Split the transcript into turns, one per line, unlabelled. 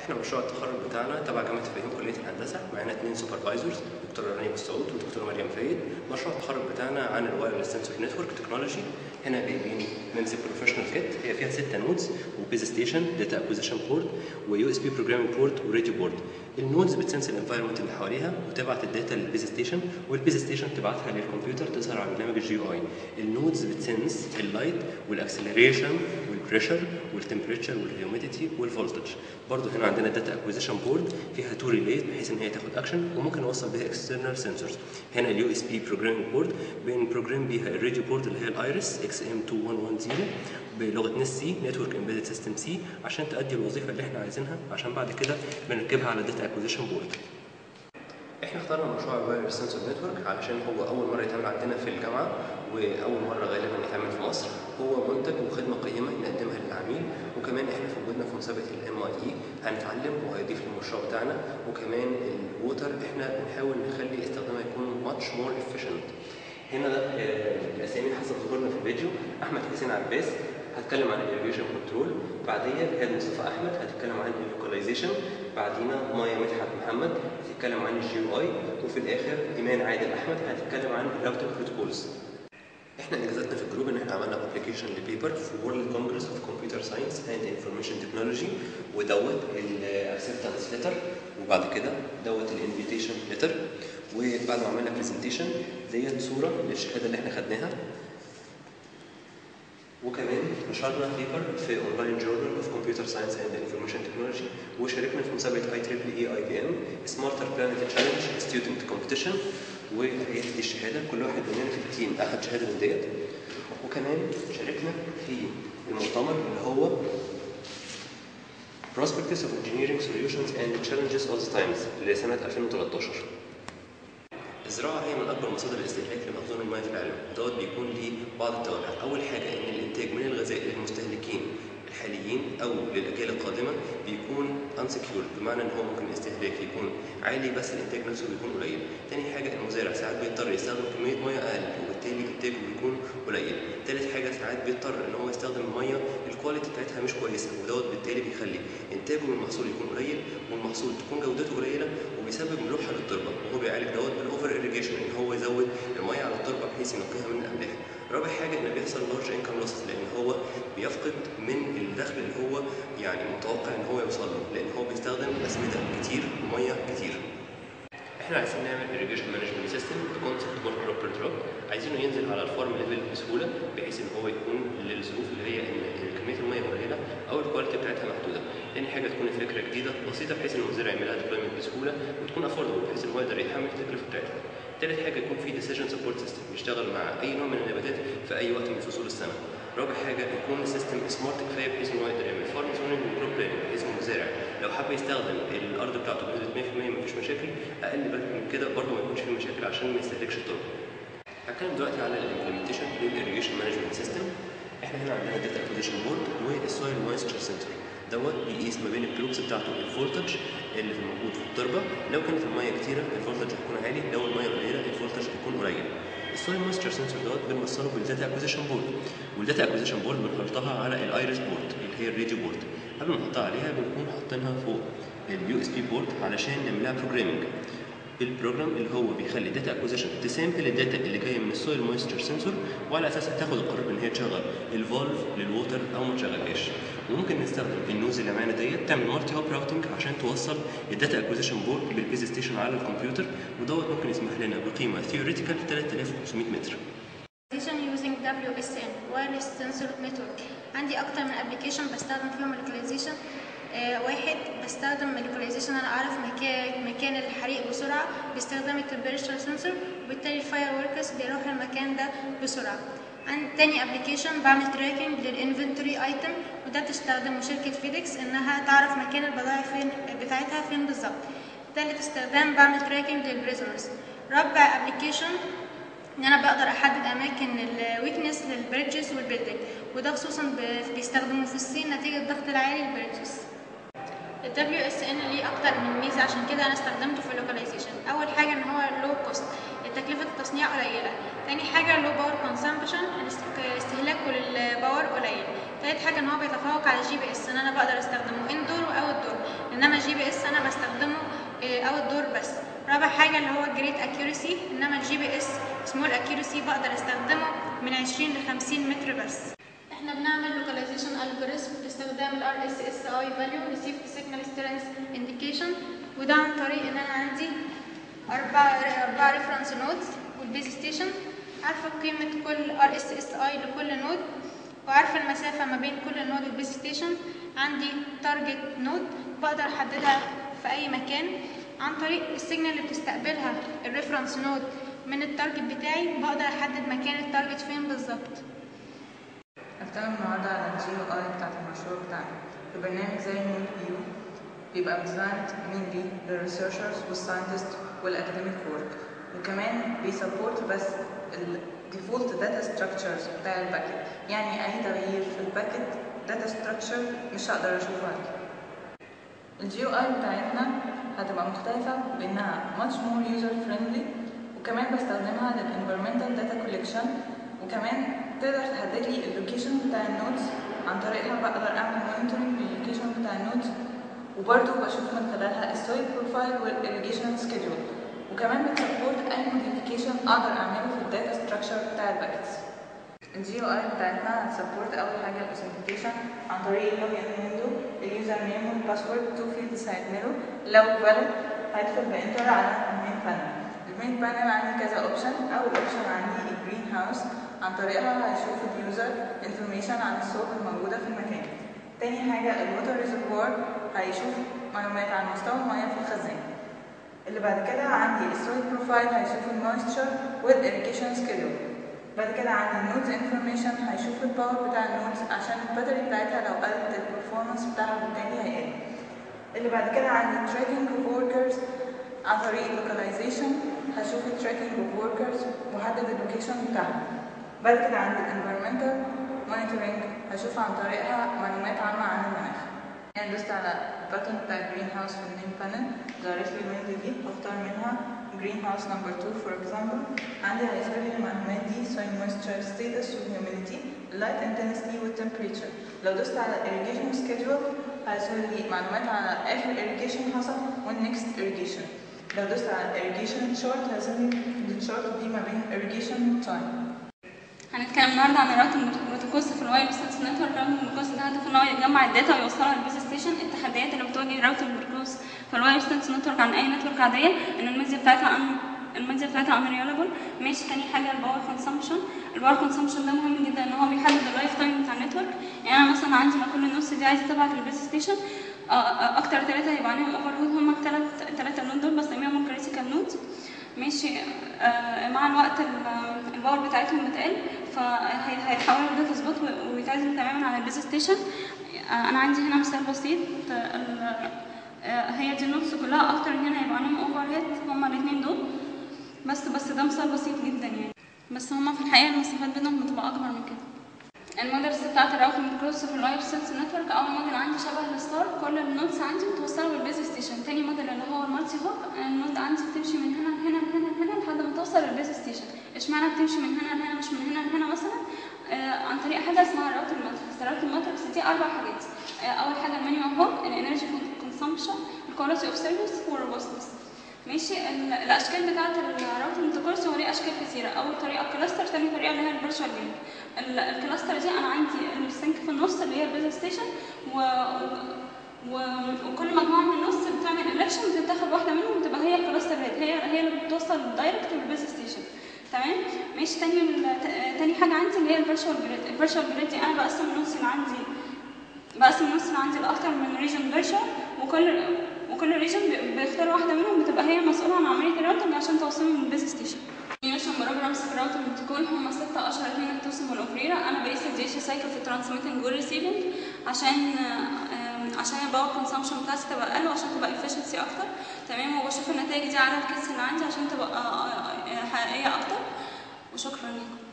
احنا مشروع التخرج بتاعنا تبع جامعه الفيوم كليه الهندسه معانا اثنين سوبرفايزرز دكتور رانيا بالسعود ودكتور مريم فايد مشروع التخرج بتاعنا عن الوايرلس سنسور نتورك تكنولوجي هنا جايبين ميمسي بروفيشنال كيت هي فيها ستة نودز وبيز ستيشن داتا اكوزيشن بورد ويو اس بي بروجرامينج بورد وراديو بورد النودز بتسنس الانفايرمنت اللي حواليها وتبعت الداتا للبيز ستيشن والبيز ستيشن تبعتها للكمبيوتر تظهر على برنامج الجي يو اي النودز بتسنس اللايت والاكسلريشن والبريشر والتمبريتشر والهيوميديتي والفولتج برضه هنا عندنا داتا اكوزيشن بورد فيها تو ريليز بحيث ان هي تاخد اكشن وممكن نوصل بيها اكسترنال سنسورز هنا اليو اس بي بروجرامينج بورد بنبروجرام بيها الراديو بورد اللي هي الايرس اكس ام 2110 بلغه نس سي نتورك امبيدد سيستم سي عشان تؤدي الوظيفه اللي احنا عايزينها عشان بعد كده بنركبها على الداتا اكوزيشن بورد احنا اخترنا مشروع الواير سنسور نتورك علشان هو اول مره يتعمل عندنا في الجامعه واول مره غالبا يتعمل في مصر هو منتج وخدمه قيمه نقدمها للعميل وكمان احنا في وجودنا في مسابقه الام اي اي هنتعلم وهيضيف للمشروع بتاعنا وكمان الووتر احنا بنحاول نخلي استخدامها يكون ماتش مور efficient هنا ده آه، الاسامي حسب ظهورنا في الفيديو احمد حسين عباس هتكلم عن الاريجيشن كنترول بعديها جهاد مصطفى احمد هتتكلم عن اللوكاليزيشن بعدينا مايا مدحت محمد هتتكلم عن الجي يو اي وفي الاخر ايمان عادل احمد هتتكلم عن الراوتنج بروتوكولز احنا انجازاتنا في الجروب ان احنا عملنا ابلكيشن لبيبر في وورلد كونجرس اوف كمبيوتر ساينس اند انفورميشن تكنولوجي ودوت الاكسبتنس ليتر وبعد كده دوت الانفيتيشن ليتر وبعد ما عملنا برزنتيشن ديت صوره للشهاده اللي احنا خدناها وكمان نشرنا بيبر في اونلاين جورنال اوف كمبيوتر ساينس اند انفورميشن تكنولوجي وشاركنا في مسابقه اي تريبل اي اي بي ام سمارتر بلانت تشالنج ستودنت كومبيتيشن وهي دي الشهاده كل واحد مننا في التيم اخذ شهاده من ديت وكمان شاركنا في المؤتمر اللي هو Prospectus of Engineering Solutions and Challenges of the Times لسنة 2013 الزراعة هي من أكبر مصادر الاستهلاك لمخزون المياه في العالم، دوت بيكون ليه بعض التوابع، أول حاجة إن الإنتاج من الغذاء للمستهلكين الحاليين أو للأجيال القادمة بيكون unsecured بمعنى إن هو ممكن الاستهلاك يكون عالي بس الإنتاج نفسه بيكون قليل، تاني حاجة المزارع ساعات بيضطر يستخدم كمية مياه أقل وبالتالي إنتاجه بيكون قليل، تالت حاجة ساعات بيضطر إن هو يستخدم مياه الكواليتي بتاعتها مش كويسة ودوت بالتالي بيخلي إنتاجه من المحصول يكون قليل والمحصول تكون جودته قليلة وبيسبب ملوحة للتربة وهو بيعالج دوت بالأوفر irrigation ان هو يزود الميه على التربه بحيث ينقيها من الاملاح رابع حاجه ان بيحصل لارج انكم لوسز لان هو بيفقد من الدخل اللي هو يعني متوقع ان هو يوصل له لان هو بيستخدم اسمده كتير وميه كتير احنا عايزين نعمل irrigation management system بكونسبت كول بروبر دروب عايزينه ينزل على الفارم ليفل بسهوله بحيث ان هو يكون للظروف اللي هي ان كميه الميه قليله او الكواليتي بتاعتها محدوده تاني حاجه تكون الفكره جديده بسيطه بحيث ان المزارع يعملها ديبلويمنت بسهوله وتكون افوردبل بحيث ان هو يقدر يتحمل التكلفه بتاعتها تالت حاجه يكون في ديسيجن سبورت سيستم يشتغل مع اي نوع من النباتات في اي وقت من فصول السنه رابع حاجه يكون السيستم سمارت كفايه بحيث ان هو يقدر يعمل فارم زوننج وكروب بلاننج بحيث ان المزارع لو حب يستخدم الارض بتاعته بنسبه 100% مفيش مشاكل اقل من كده برضه ما يكونش فيه مشاكل عشان ما يستهلكش التربه هتكلم دلوقتي على الامبلمنتيشن للاريجيشن مانجمنت سيستم احنا هنا عندنا داتا اكوزيشن بورد والسويل مويستشر سنتر دوت بيقيس ما بين الكلوكس بتاعته الفولتج اللي موجود في التربه لو كانت الميه كتيره الفولتج هيكون عالي لو الميه قليله الفولتج هيكون قليل السويل مويستشر سنسور دوت بنوصله بالداتا اكوزيشن بورد والداتا اكوزيشن بورد بنحطها على الايرس بورد اللي هي الراديو بورد قبل ما نحطها عليها بنكون حاطينها فوق اليو اس بي بورد علشان نعملها بروجرامنج البروجرام اللي هو بيخلي الداتا اكوزيشن تسامبل الداتا اللي جايه من السويل مويستشر سنسور وعلى اساسها تاخد القرار ان هي تشغل الفالف للووتر او ما تشغلهاش وممكن نستخدم النوز اللي معانا ديت تعمل مالتي هوب راوتنج عشان توصل الداتا اكوزيشن بورد بالبيز ستيشن على الكمبيوتر ودوت ممكن يسمح لنا بقيمه ثيوريتيكال 3500 متر
application using WSN wireless sensor network عندي اكتر من ابلكيشن بستخدم فيهم localization آه واحد بستخدم localization انا اعرف مكان مكان الحريق بسرعه باستخدام التمبريتشر سنسور وبالتالي الفاير وركرز بيروح المكان ده بسرعه عند تاني ابلكيشن بعمل تراكنج للانفنتوري ايتم وده بتستخدمه شركه فيديكس انها تعرف مكان البضائع فين بتاعتها فين بالظبط تالت استخدام بعمل تراكنج للبريزونرز رابع ابلكيشن ان انا بقدر احدد اماكن الويكنس للبريدجز والبيلدينج وده خصوصا ب- بيستخدموه في الصين نتيجه الضغط العالي للبريدجز ال WSN ليه اكتر من ميزه عشان كده انا استخدمته في اللوكاليزيشن اول حاجه ان هو لو كوست تكلفه التصنيع قليله تاني حاجه لو باور كونسامبشن استهلاكه للباور قليل تالت حاجه ان هو بيتفوق على الجي بي اس ان انا بقدر استخدمه اندور او الدور انما الجي بي اس انا بستخدمه اوت دور بس رابع حاجه اللي هو جريت اكيورسي انما الجي بي اس سمول اكيورسي بقدر استخدمه من 20 ل 50 متر بس احنا بنعمل لوكاليزيشن الجوريثم باستخدام الار اس اس اي فاليو ريسيف سيجنال سترينث انديكيشن وده عن طريق ان انا عندي اربع اربع ريفرنس نودز والبيز ستيشن عارفه قيمه كل ار اس اس اي لكل نود وعارفه المسافه ما بين كل نود والبيز ستيشن عندي تارجت نود بقدر احددها في اي مكان عن طريق السيجنال اللي بتستقبلها الريفرنس نود من التارجت بتاعي بقدر احدد مكان التارجت فين بالظبط
هنتكلم النهارده على الجي او اي بتاعت المشروع بتاعنا في برنامج زي نود فيو بيبقى ديزايند مينلي للريسيرشرز والساينتست والاكاديميك ورك وكمان بيسبورت بس الديفولت داتا ستراكشرز بتاع الباكت يعني اي تغيير في الباكت داتا ستراكشر مش هقدر اشوفه عليه الجي او اي بتاعتنا هتبقى مختلفة بانها much more user friendly وكمان بستخدمها للانفيرمنتال داتا كوليكشن وكمان تقدر تحدد لي اللوكيشن بتاع النودز عن طريقها بقدر اعمل مونيتورنج للوكيشن بتاع النودز وبرضه بشوف من خلالها السويل بروفايل والirrigation سكيدول وكمان بتسبورت اي موديفيكيشن اقدر اعمله في الداتا ستراكشر بتاع الباكتس الجي او اي بتاعتنا هتسبورت اول حاجه الاوثنتيكيشن عن طريق اللوجن ويندو اليوزر نيم والباسورد تو فيلدز هيتملوا لو فاليد هيدخل بانتر على المين بانل المين بانل عندي كذا اوبشن اول اوبشن عندي الجرين هاوس عن طريقها هيشوف اليوزر انفورميشن عن الصوت الموجوده في المكان تاني حاجه الووتر ريزرفوار هيشوف معلومات عن مستوى المياه في الخزان اللي بعد كده عندي السويل بروفايل هيشوف المويستشر والirrigation سكيدول بعد كده عندي النودز انفورميشن هيشوف الباور بتاع النودز عشان الباتري بتاعتها لو قلت البرفورمانس بتاعها بالتالي هيقل اللي بعد كده عندي tracking of workers عن طريق localization هشوف التراكنج of workers واحدد اللوكيشن بتاعها بعد كده عندي environmental monitoring هشوف عن طريقها معلومات عامة عن المناخ يعني دوست على البutton بتاع الجرين هاوس في المين بانل ظهرت لي الويندو دي بختار منها green house number 2 for example عندي هيظهر لي المعلومات دي soil moisture status والhumidity light intensity والtemperature لو دوست على irrigation schedule هيظهر لي معلومات على آخر irrigation حصل والnext irrigation لو دوست على irrigation chart هيظهر لي الشارت دي ما بين irrigation time
هنتكلم النهارده عن الراوتنج بروتوكولز في الواير سيلز نتورك الراوتنج بروتوكولز ده هدفه ان هو يجمع الداتا ويوصلها للبيز ستيشن التحديات اللي بتواجه الراوتنج بروتوكولز في الواير سيلز نتورك عن اي نتورك عاديه ان الميزه بتاعتها ان الميزه بتاعتها unreliable ماشي تاني حاجه الباور كونسامشن الباور كونسامشن ده مهم جدا ان هو بيحدد اللايف تايم بتاع النتورك يعني انا مثلا عندي ما كل النص دي عايزه تبعت للبيز ستيشن اكتر ثلاثه هيبقى عليهم اوفر هود هم الثلاث ثلاثه نود دول بسميهم الكريتيكال نودز ماشي آه مع الوقت الباور بتاعتهم بتقل فهيتحولوا لداتا سبوت ويتعزلوا تماما عن البيز ستيشن آه انا عندي هنا مثال بسيط آه هي دي النودز كلها اكتر ان هنا هيبقى عليهم اوفر هيد هما الاثنين دول بس بس ده مثال بسيط جدا يعني بس هما في الحقيقه المسافات بينهم بتبقى اكبر من كده المودلز بتاعت الراوتنج كروس في الواير سيلز نتورك اول موديل عندي شبه الستار كل النودز عندي متوصله بالبيز ستيشن تاني موديل اللي هو المالتي هوك النود عندي بتمشي من هنا لهنا لهنا لهنا لحد ما توصل للبيز ستيشن اشمعنى بتمشي من هنا لهنا مش من هنا لهنا مثلا آه عن طريق حاجه اسمها الراوتنج ماتريكس الراوتنج ماتريكس دي اربع حاجات آه اول حاجه المينيمم هوك الانرجي كونسامشن الكواليتي اوف سيرفيس والروبستنس ماشي الاشكال بتاعه الراوتنج بروتوكولز هو ليه اشكال كثيره اول طريقه كلاستر ثاني طريقه اللي هي الفيرتشوال جريد الكلاستر دي انا عندي السync في النص اللي هي البيز ستيشن و... و... وكل مجموعه من النص بتعمل الكشن بتتاخد واحده منهم بتبقى هي الكلاستر هيد هي هي اللي بتوصل دايركت للبيز ستيشن تمام ماشي تاني تاني حاجه عندي اللي هي الفيرتشوال جريد الفيرتشوال جريد دي انا بقسم النص اللي عندي بقسم النص اللي عندي لاكتر من ريجن فيرتشوال وكل وكل ريجن بيختار واحده منهم بتبقى هي مسؤوله عن عمليه الراوتنج عشان توصلهم للبيز ستيشن نيوشن بروجرامز في الراوتنج بروتوكول هم ستة أشهر اتنين التوسم والأوبريرا أنا بقيس الدي اتش سايكل في الترانسميتنج والريسيفنج عشان عشان الباور كونسامشن بتاعتي تبقى أقل وعشان تبقى efficiency أكتر تمام وبشوف النتائج دي على الكيس اللي عندي عشان تبقى حقيقية أكتر وشكرا لكم